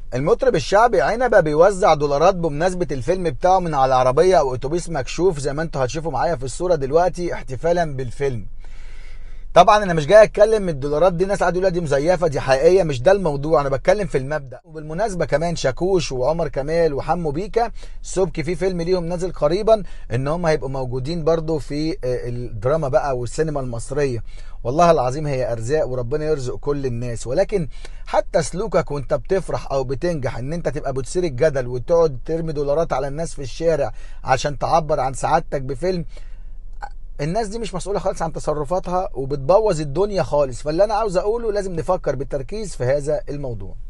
المطرب الشعبي عنبه بيوزع دولارات بمناسبه الفيلم بتاعه من على عربيه او اتوبيس مكشوف زي ما انتوا هتشوفوا معايا في الصوره دلوقتي احتفالا بالفيلم طبعا انا مش جاي اتكلم الدولارات دي ناس قاعده يقول دي مزيفه دي حقيقيه مش ده الموضوع انا بتكلم في المبدا وبالمناسبه كمان شاكوش وعمر كمال وحمو بيكا سبكي في فيلم ليهم نازل قريبا ان هم هيبقوا موجودين برضو في الدراما بقى والسينما المصريه والله العظيم هي ارزاق وربنا يرزق كل الناس ولكن حتى سلوكك وانت بتفرح او بتنجح ان انت تبقى بتثير الجدل وتقعد ترمي دولارات على الناس في الشارع عشان تعبر عن سعادتك بفيلم الناس دي مش مسؤوله خالص عن تصرفاتها وبتبوظ الدنيا خالص فاللي انا عاوز اقوله لازم نفكر بالتركيز في هذا الموضوع